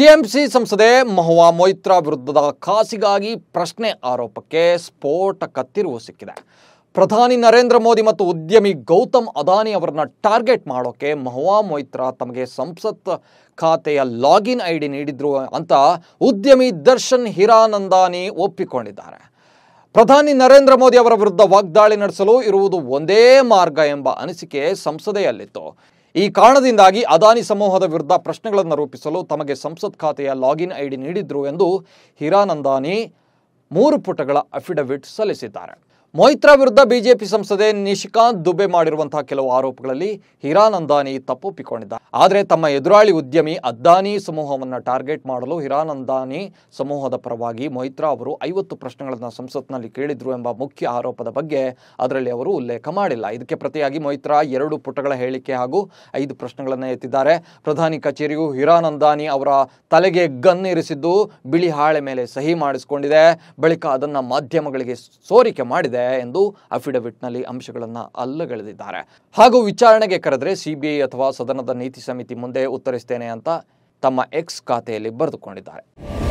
TMC ಸಂಸದೆ ಮಹುವಾ ಮೊಯ್ತ್ರಾ ವಿರುದ್ಧದ ಖಾಸಿಗಾಗಿ ಪ್ರಶ್ನೆ ಆರೋಪಕ್ಕೆ ಸ್ಫೋಟಕ ತಿರುವು ಸಿಕ್ಕಿದೆ ಪ್ರಧಾನಿ ನರೇಂದ್ರ ಮೋದಿ ಮತ್ತು ಉದ್ಯಮಿ ಗೌತಮ್ ಅದಾನಿ ಅವರನ್ನ ಟಾರ್ಗೆಟ್ ಮಾಡೋಕೆ ಮಹುವಾ ಮೊಯ್ತ್ರಾ ತಮಗೆ ಸಂಸತ್ ಖಾತೆಯ ಲಾಗಿನ್ ಐ ಡಿ ನೀಡಿದ್ರು ಅಂತ ಉದ್ಯಮಿ ದರ್ಶನ್ ಹಿರಾನಂದಾನಿ ಒಪ್ಪಿಕೊಂಡಿದ್ದಾರೆ ಪ್ರಧಾನಿ ನರೇಂದ್ರ ಮೋದಿ ಅವರ ವಿರುದ್ಧ ವಾಗ್ದಾಳಿ ನಡೆಸಲು ಇರುವುದು ಒಂದೇ ಮಾರ್ಗ ಎಂಬ ಅನಿಸಿಕೆ ಸಂಸದೆಯಲ್ಲಿತ್ತು ಈ ಕಾರಣದಿಂದಾಗಿ ಅದಾನಿ ಸಮೂಹದ ವಿರುದ್ಧ ಪ್ರಶ್ನೆಗಳನ್ನು ರೂಪಿಸಲು ತಮಗೆ ಸಂಸತ್ ಖಾತೆಯ ಲಾಗಿನ್ ಐಡಿ ನೀಡಿದ್ರು ಎಂದು ಹಿರಾನಂದಾನಿ ಮೂರು ಪುಟಗಳ ಅಫಿಡವಿಟ್ ಸಲ್ಲಿಸಿದ್ದಾರೆ ಮೊಯ್ತ್ರಾ ವಿರುದ್ಧ ಬಿಜೆಪಿ ಸಂಸದೆ ನಿಶಿಕಾಂತ್ ದುಬೆ ಮಾಡಿರುವಂತಹ ಕೆಲವು ಆರೋಪಗಳಲ್ಲಿ ಹಿರಾನಂದಾನಿ ತಪ್ಪೊಪ್ಪಿಕೊಂಡಿದ್ದಾರೆ ಆದರೆ ತಮ್ಮ ಎದುರಾಳಿ ಉದ್ಯಮಿ ಅದ್ದಾನಿ ಸಮೂಹವನ್ನು ಟಾರ್ಗೆಟ್ ಮಾಡಲು ಹಿರಾನಂದಾನಿ ಸಮೂಹದ ಪರವಾಗಿ ಮೊಯ್ತ್ರಾ ಅವರು ಐವತ್ತು ಪ್ರಶ್ನೆಗಳನ್ನು ಸಂಸತ್ನಲ್ಲಿ ಕೇಳಿದ್ರು ಎಂಬ ಮುಖ್ಯ ಆರೋಪದ ಬಗ್ಗೆ ಅದರಲ್ಲಿ ಅವರು ಉಲ್ಲೇಖ ಮಾಡಿಲ್ಲ ಇದಕ್ಕೆ ಪ್ರತಿಯಾಗಿ ಮೊಯ್ತ್ರಾ ಎರಡು ಪುಟಗಳ ಹೇಳಿಕೆ ಹಾಗೂ ಐದು ಪ್ರಶ್ನೆಗಳನ್ನು ಎತ್ತಿದ್ದಾರೆ ಪ್ರಧಾನಿ ಕಚೇರಿಯು ಹಿರಾನಂದಾನಿ ಅವರ ತಲೆಗೆ ಗನ್ ಇರಿಸಿದ್ದು ಬಿಳಿ ಹಾಳೆ ಮೇಲೆ ಸಹಿ ಮಾಡಿಸಿಕೊಂಡಿದೆ ಬಳಿಕ ಅದನ್ನು ಮಾಧ್ಯಮಗಳಿಗೆ ಸೋರಿಕೆ ಮಾಡಿದೆ ಎಂದು ಅಫಿಡವಿಟ್ನಲ್ಲಿ ಅಂಶಗಳನ್ನು ಅಲ್ಲಗಳೆದಿದ್ದಾರೆ ಹಾಗೂ ವಿಚಾರಣೆಗೆ ಕರೆದರೆ ಸಿಬಿಐ ಅಥವಾ ಸದನದ ನೀತಿ ಸಮಿತಿ ಮುಂದೆ ಉತ್ತರಿಸ್ತೇನೆ ಅಂತ ತಮ್ಮ ಎಕ್ಸ್ ಖಾತೆಯಲ್ಲಿ ಬರೆದುಕೊಂಡಿದ್ದಾರೆ